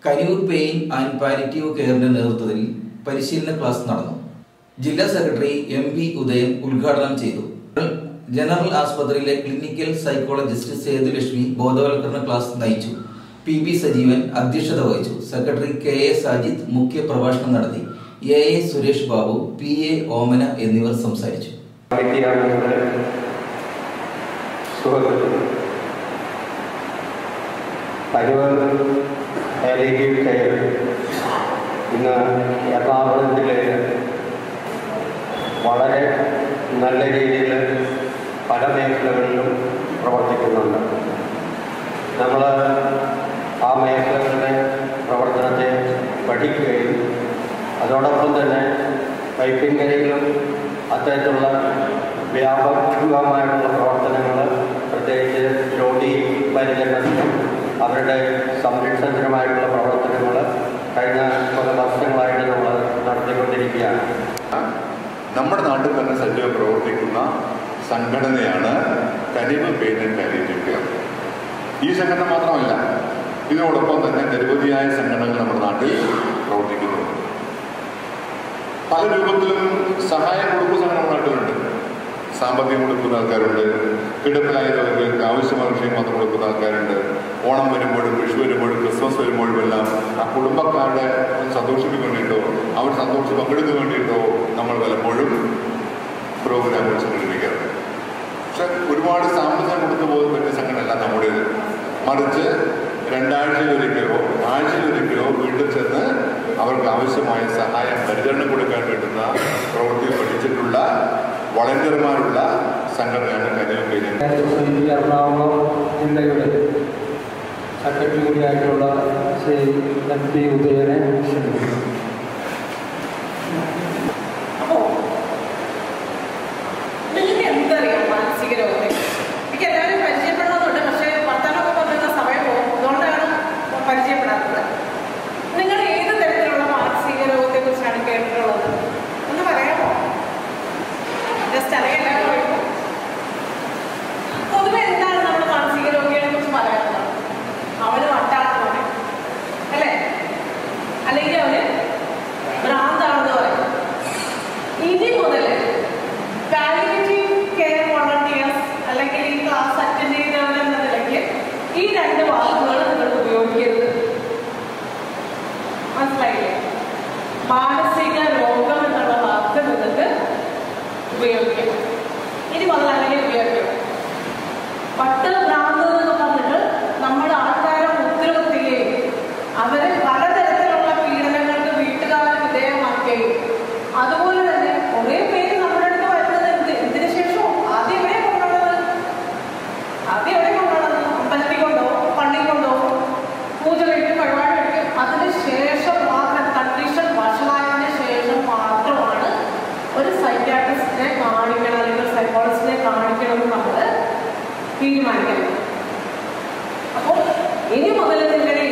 കരിയൂർ pain and palliative കെയറിന്റെ നേതൃത്വത്തിൽ പരിശീലന ക്ലാസ് നടന്നു ജില്ലാ സെക്രട്ടറി എം പി ഉദയൻ ഉദ്ഘാടനം ചെയ്തു ജനറൽ ആസ്പത്രിയിലെ ക്ലിനിക്കൽ സൈക്കോളജിസ്റ്റ് സേതുലക്ഷ്മി ബോധവൽക്കരണ ക്ലാസ് നയിച്ചു പി ബി സജീവൻ അധ്യക്ഷത വഹിച്ചു സെക്രട്ടറി കെ എ സാജിദ് മുഖ്യ പ്രഭാഷണം നടത്തി A A Suresh Babu P A Omana എന്നിവർ സംസാരിച്ചു വ്യക്തിയാണെന്ന് സുഹൃത്തുക്കൾ പരിവർ പാലിയേറ്റീവ് കെയർ ഇന്ന് എറണാകുളം ജില്ലയിൽ വളരെ നല്ല രീതിയിൽ പല മേഖലകളിലും പ്രവർത്തിക്കുന്നുണ്ട് നമ്മൾ ആ മേഖലകളുടെ പ്രവർത്തനത്തെ പഠിക്കുകയും അതോടൊപ്പം തന്നെ വൈപ്പിൻകരയിലും അത്തരത്തിലുള്ള വ്യാപകമായിട്ടുള്ള പ്രവർത്തനങ്ങൾ പ്രത്യേകിച്ച് രോഗി പരിചരണത്തിനും അവരുടെ സംരക്ഷണത്തിനുമായിട്ടുള്ള പ്രവർത്തനങ്ങൾ കഴിഞ്ഞ പല വർഷങ്ങളായിട്ട് നമ്മൾ നടത്തിക്കൊണ്ടിരിക്കുകയാണ് നമ്മുടെ നാട്ടിൽ തന്നെ സജീവം പ്രവർത്തിക്കുന്ന സംഘടനയാണ് Kariv pain and palliative care ഈ സംഘടന മാത്രമല്ല ഇതിനോടൊപ്പം തന്നെ നിരവധിയായ സംഘടനകൾ നമ്മുടെ നാട്ടിൽ പ്രവർത്തിക്കുന്നുണ്ട് പല രൂപത്തിലും സഹായം കൊടുക്കുന്ന സംഘടന നമ്മുടെ നാട്ടിലുണ്ട് സാമ്പത്തികം കൊടുക്കുന്ന ആൾക്കാരുണ്ട് കിടപ്പിലായവർക്ക് ആവശ്യമായ വിഷയം മാത്രം കൊടുക്കുന്ന ആൾക്കാരുണ്ട് ഓണം വരുമ്പോഴും വിഷു വരുമ്പോഴും ക്രിസ്മസ് വരുമ്പോഴും എല്ലാം ആ കുടുംബക്കാരുടെ സന്തോഷിപ്പിക്കാൻ വേണ്ടിയിട്ടോ അവർ സന്തോഷം പങ്കെടുക്കാൻ വേണ്ടിയിട്ടോ നമ്മൾ പലപ്പോഴും പ്രോഗ്രാമുകൾ സംഘടിപ്പിക്കാറുണ്ട് പക്ഷെ ഒരുപാട് സാമ്പത്തികം കൊടുത്തു പോകാൻ പറ്റിയ സംഘടനയല്ല നമ്മുടേത് മറിച്ച് രണ്ടാഴ്ചയിലൊരിക്കലോ ആഴ്ചയിലൊരിക്കലോ വീട്ടിൽ ചെന്ന് അവർക്ക് ആവശ്യമായ സഹായം പരിചരണം കൊടുക്കാൻ വേണ്ടുന്ന പ്രവൃത്തികൾ പഠിച്ചിട്ടുള്ള വളണ്ടിയർമാരുള്ള സംഘടനയാണ് കന്യാകുമാരി സൊസൈറ്റി എറണാകുളം ജില്ലയുടെ സെക്രട്ടറി കൂടിയായിട്ടുള്ള ശ്രീ എം പി ഉദയനെ ക്ഷണിക്കുന്നു അപ്പോ നിങ്ങൾക്ക് എന്തറിയാം മാനസിക രോഗത്തെ എനിക്ക് എല്ലാവരും പരിചയപ്പെടണമെന്നുണ്ട് പക്ഷേ വർത്തമാനമൊക്കെ പറഞ്ഞുള്ള സമയം പോകും അതുകൊണ്ടാണ് പരിചയപ്പെടാത്തത് നിങ്ങൾ ഏത് തരത്തിലുള്ള മാനസിക രോഗത്തെ കുറിച്ചാണ് കേട്ടിട്ടുള്ളത് ഒന്ന് പറയാമോ ജസ്റ്റ് അല്ലെങ്കിൽ എല്ലാവരും പറയുമോ പൊതുവെ എന്താണ് നമ്മുടെ മാനസിക രോഗികളെ കുറിച്ച് പറയാറുള്ളത് അവന് വട്ടാണെന്ന് പറയും അല്ലേ അല്ലെങ്കിൽ അവന് ഭ്രാന്താണെന്ന് പറയും ഇനി മുതൽ പാലിയേറ്റീവ് കെയർ വോളണ്ടിയേഴ്സ് അല്ലെങ്കിൽ ഈ ക്ലാസ് അറ്റൻഡ് ചെയ്യുന്നവരെന്ന നിലയ്ക്ക് ഈ രണ്ട് വാക്കുകൾ നിങ്ങൾ ഉപയോഗിക്കരുത് മനസ്സിലായില്ലേ മാനസിക രോഗം എന്നുള്ള വാക്ക് നിങ്ങൾക്ക് ഉപയോഗിക്കാം ഇനി മുതൽ അങ്ങനെ ഉപയോഗിക്കാം പട്ട് ഭ്രാന്ത് എന്ന് പറഞ്ഞിട്ട് നമ്മുടെ ആൾക്കാരെ ഉപദ്രവത്തിലേക്ക് അവരെ പലതരത്തിലുള്ള പീഡനങ്ങൾക്ക് വീട്ടുകാരെ വിധേയമാക്കുകയും അതുപോലെ തന്നെ കുറേ പേര് നമ്മുടെ അടുത്ത് വരുന്നത് എന്ത് എന്തിനു ശേഷവും ആദ്യം എവിടെ കൊണ്ടുള്ളത് ആദ്യം എവിടെ കൊണ്ടുള്ളത് അമ്പലത്തിൽ കൊണ്ടോ പള്ളി കൊണ്ടോ പൂജ കഴിക്കും പരിപാടി കഴിക്കും അതിന് ശേഷം മാത്രം കണ്ടീഷൻ വഷളായതിനു ശേഷം മാത്രമാണ് ഒരു സൈക്കാട്രിസ്റ്റിനെ കാണിക്കണം അല്ലെങ്കിൽ സൈക്കോളജിസ്റ്റിനെ കാണിക്കണമെന്ന് നമ്മൾ തീരുമാനിക്കണം അപ്പോൾ ഇനി മുതൽ നിങ്ങളുടെ